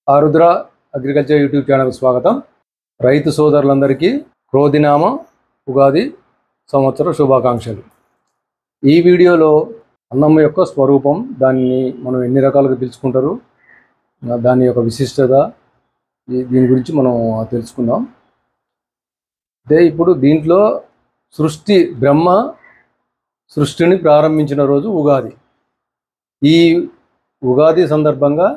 ఆరుద్ర agriculture YouTube ఛానల్కి స్వాగతం రైతు సోదరులందరికీ క్రోధినామ ఉగాది సంవత్సర శుభాకాంక్షలు ఈ వీడియోలో అన్నం యొక్క స్వరూపం దాన్ని మనం ఎన్ని రకాలుగా పిలుచుకుంటారు ఆ, దాని యొక్క విశిష్టత ఈ- దీని గురించి మనం తెలుసుకుందాం అదే ఇప్పుడు దీంట్లో సృష్టి బ్రహ్మ సృష్టిని ప్రారంభించిన రోజు ఉగాది ఈ ఉగాది సందర్భంగా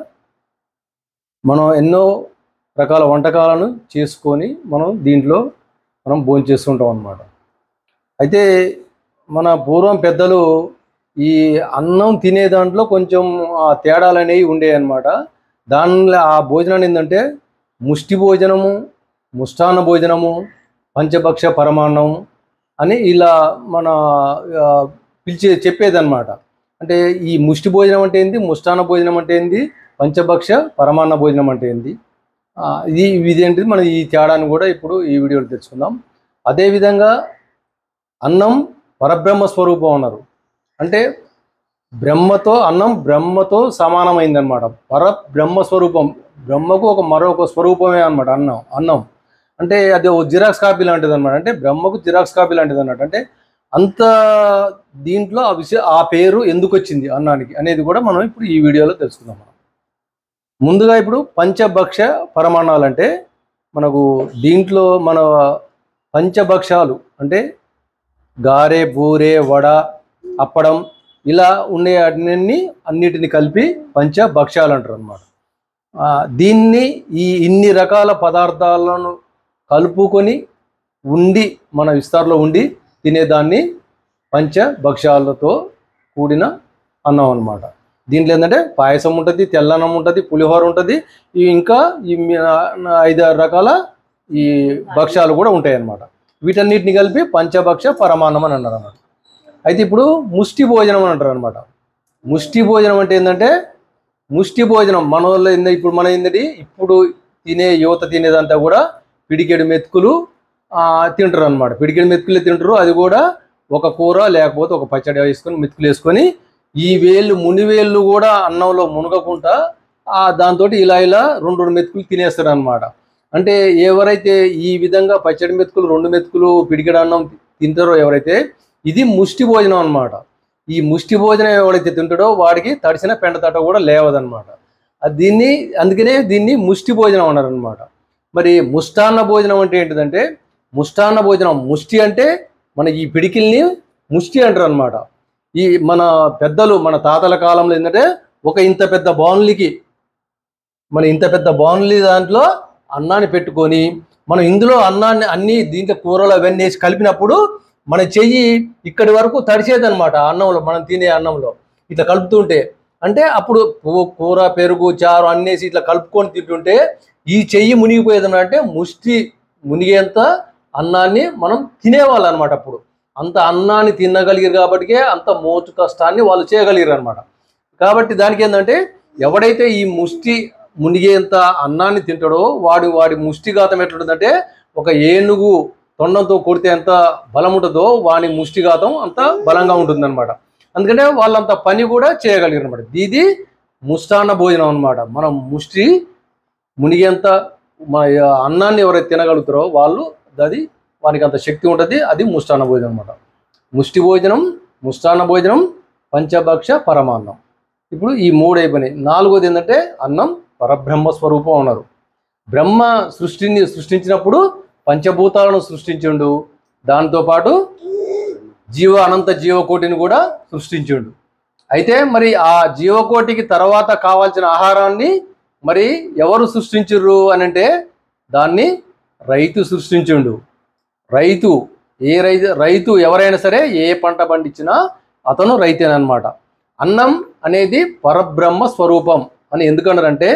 మనం ఎన్నో రకాల వంటకాలను చేసుకొని మనం దీంట్లో మనం భోజనం చేస్తుంటాం అన్నమాట అయితే మన పూర్వం పెద్దలు ఈ అన్నం తినే దాంట్లో కొంచెం ఆ తేడాలు అనేవి ఉండేవి అనమాట దానిలో ఆ భోజనాన్ని ఏంటంటే ముష్టి భోజనము ముష్టాన్న భోజనము పంచభక్ష పరమాన్నం అని ఇలా మన ఆ, పిలిచే చెప్పేదన్నమాట అంటే ఈ ముష్టి భోజనం అంటే ఏంది ముష్టాన్న భోజనం అంటే ఏంది పంచభక్ష పరమాన్న భోజనం అంటే ఏంది ఆ, ఇది ఇదేంటిది మనం ఈ తేడాన్ని కూడా ఇప్పుడు ఈ వీడియోలో తెలుసుకుందాం అదేవిధంగా అన్నం పరబ్రహ్మ స్వరూపం అన్నారు అంటే బ్రహ్మతో అన్నం బ్రహ్మతో సమానమైందనమాట పరబ్రహ్మ స్వరూపం బ్రహ్మకు ఒక మరొక స్వరూపమే అన్నమాట అన్నం అన్నం అంటే అది ఒక జిరాక్స్ కాపీ లాంటిది అనమాట అంటే బ్రహ్మకు జిరాక్స్ కాపీ లాంటిది అన్నమాట అంటే అంత దీంట్లో ఆ విషయం ఆ పేరు ఎందుకు వచ్చింది అన్నానికి అనేది కూడా మనం ఇప్పుడు ఈ వీడియోలో తెలుసుకుందాం మనం ముందుగా ఇప్పుడు పంచభక్ష పరమాణాలు అంటే మనకు దీంట్లో మన పంచభక్షాలు అంటే గారె బూరె వడ అప్పడం ఇలా ఉండే అన్ని అన్నిటిని కలిపి పంచభక్షాలు అంటారు అనమాట దీన్ని ఈ ఇన్ని రకాల పదార్థాలను కలుపుకొని ఉండి మన విస్తారంలో ఉండి తినేదాన్ని పంచభక్షాలతో కూడిన అన్నం అన్నమాట దీంట్లో ఏంటంటే పాయసం ఉంటుంది తెల్లన్నం ఉంటుంది పులిహోర ఉంటుంది ఈ ఇంకా ఈ మీ- నా- ఐదారు రకాల ఈ భక్ష్యాలు కూడా ఉంటాయి అన్నమాట వీటన్నిటిని కలిపి పంచభక్ష పరమాన్నం అని అన్నారు అన్నమాట అయితే ఇప్పుడు ముష్టి భోజనం అని అంటారు అనమాట ముష్టి భోజనం అంటే ఏంటంటే ముష్టి భోజనం మన వాళ్ళు ఏంది ఇప్పుడు మన ఏంటంటే ఇప్పుడు తినే యువత తినేదంతా కూడా పిడికెడు మెతుకులు ఆ, తింటారు అనమాట పిడికెడు మెతుకులు తింటారు అది కూడా ఒక కూర లేకపోతే ఒక పచ్చడి వేసుకొని మెతుకులు వేసుకొని ఈ వేళ్ళు ముని వేళ్ళు కూడా అన్నంలో మునగకుండా ఆ దాంతో ఇలా ఇలా రెండు రెండు మెతుకులు తినేస్తారు అనమాట అంటే ఎవరైతే ఈ విధంగా పచ్చడి మెతుకులు రెండు మెతుకులు పిడికెడు అన్నం తింటారో ఎవరైతే ఇది ముష్టి భోజనం అన్నమాట ఈ ముష్టి భోజనం ఎవరైతే తింటాడో వాడికి తడిసిన పెండ తట కూడా లేవదన్నమాట అది దీన్ని అందుకనే దీన్ని ముష్టి భోజనం అన్నారు అనమాట మరి ముష్టాన్న భోజనం అంటే ఏంటిదంటే ముష్టాన్న భోజనం ముష్టి అంటే మన ఈ పిడికిల్ని ముష్టి అంటారు అనమాట ఈ మన పెద్దలు మన తాతల కాలంలో ఏంటంటే ఒక ఇంత పెద్ద బాన్లీకి మన ఇంత పెద్ద బాన్లీ దాంట్లో అన్నాన్ని పెట్టుకొని మనం ఇందులో అన్నాన్ని అన్ని దీంట్లో కూరలు అవన్నీ వేసి కలిపినప్పుడు మన చెయ్యి ఇక్కడి వరకు తడిసేదన్నమాట ఆ అన్నంలో మనం తినే అన్నంలో ఇట్లా కలుపుతుంటే అంటే అప్పుడు కూ- కూర పెరుగు చారు అన్నేసి ఇట్లా కలుపుకొని తింటుంటే ఈ చెయ్యి మునిగిపోయేది అంటే ముష్టి మునిగేంత అన్నాన్ని మనం తినేవాళ్ళు అనమాట అప్పుడు అంత అన్నాన్ని తినగలిగారు కాబట్టికే అంత మోచు కష్టాన్ని వాళ్ళు చేయగలిగారు అనమాట కాబట్టి దానికి ఏంటంటే ఎవడైతే ఈ ముష్టి మునిగేంత అన్నాన్ని తింటాడో వాడి వాడి ముష్టిఘాతం ఎట్లుంటుందంటే ఒక ఏనుగు తొండంతో కొడితే ఎంత బలం ఉంటుందో వాని ముష్టిఘాతం అంత బలంగా ఉంటుందన్నమాట అందుకంటే వాళ్ళంత పని కూడా చేయగలిగారు అనమాట ఇది ముష్టాన్న భోజనం అన్నమాట మనం ముష్టి మునిగేంత మన అన్నాన్ని ఎవరైతే తినగలుగుతారో వాళ్ళు అది వానికి అంత శక్తి ఉంటుంది అది ముష్టాన్న భోజనం అనమాట ముష్టి భోజనం ముష్టాన్న భోజనం పంచభక్ష పరమాన్నం ఇప్పుడు ఈ మూడు అయిపోయినాయి నాలుగోది ఏంటంటే అన్నం పరబ్రహ్మ స్వరూపం అన్నారు బ్రహ్మ సృష్టిని సృష్టించినప్పుడు పంచభూతాలను సృష్టించిండు దాంతోపాటు జీవ అనంత జీవకోటిని కూడా సృష్టించిండు అయితే మరి ఆ జీవకోటికి తర్వాత కావాల్సిన ఆహారాన్ని మరి ఎవరు సృష్టించుర్రు అని అంటే దాన్ని రైతు సృష్టించిండు రైతు ఏ రైతు రైతు ఎవరైనా సరే ఏ పంట పండించినా అతను రైతేనమాట అన్నం అనేది పరబ్రహ్మ స్వరూపం అని ఎందుకన్నారంటే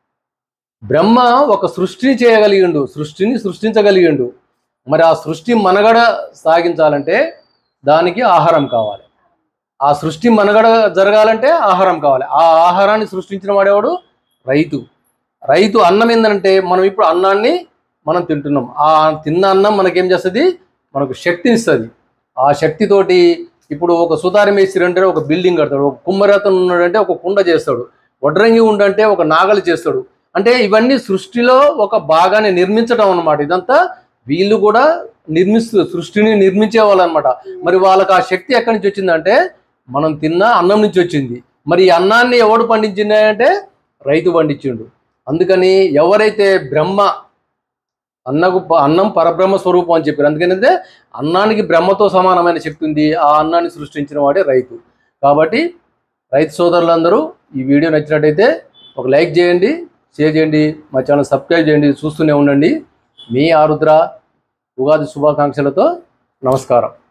బ్రహ్మ ఒక సృష్టిని చేయగలిగిండు సృష్టిని సృష్టించగలిగిండు మరి ఆ సృష్టి మనగడ సాగించాలంటే దానికి ఆహారం కావాలి ఆ సృష్టి మనగడ జరగాలంటే ఆహారం కావాలి ఆ ఆహారాన్ని సృష్టించిన వాడేవాడు రైతు రైతు అన్నం ఏంటంటే మనం ఇప్పుడు అన్నాన్ని మనం తింటున్నాం ఆ తిన్న అన్నం మనకేం చేస్తుంది మనకు శక్తిని ఇస్తుంది ఆ శక్తితోటి ఇప్పుడు ఒక సుతారి మేస్త్రి అంటే ఒక బిల్డింగ్ కడతాడు ఒక కుమ్మరతను ఉన్నాడంటే ఒక కుండ చేస్తాడు వడ్రంగి ఉండంటే ఒక నాగలి చేస్తాడు అంటే ఇవన్నీ సృష్టిలో ఒక భాగాన్ని నిర్మించడం అన్నమాట ఇదంతా వీళ్ళు కూడా నిర్మిస్తూ సృష్టిని నిర్మించే వాళ్ళు అనమాట మరి వాళ్ళకి ఆ శక్తి ఎక్కడి నుంచి వచ్చిందంటే మనం తిన్న అన్నం నుంచి వచ్చింది మరి ఈ అన్నాన్ని ఎవడు పండించింది అంటే రైతు పండించిండు అందుకని ఎవరైతే బ్రహ్మ అన్నకు ప- అన్నం పరబ్రహ్మ స్వరూపం అని చెప్పారు అందుకని అన్నానికి బ్రహ్మతో సమానమైన శక్తి ఉంది ఆ అన్నాన్ని సృష్టించిన వాడే రైతు కాబట్టి రైతు సోదరులందరూ ఈ వీడియో నచ్చినట్టయితే ఒక లైక్ చేయండి షేర్ చేయండి మా ఛానల్ సబ్స్క్రైబ్ చేయండి చూస్తూనే ఉండండి మీ ఆరుద్ర ఉగాది శుభాకాంక్షలతో నమస్కారం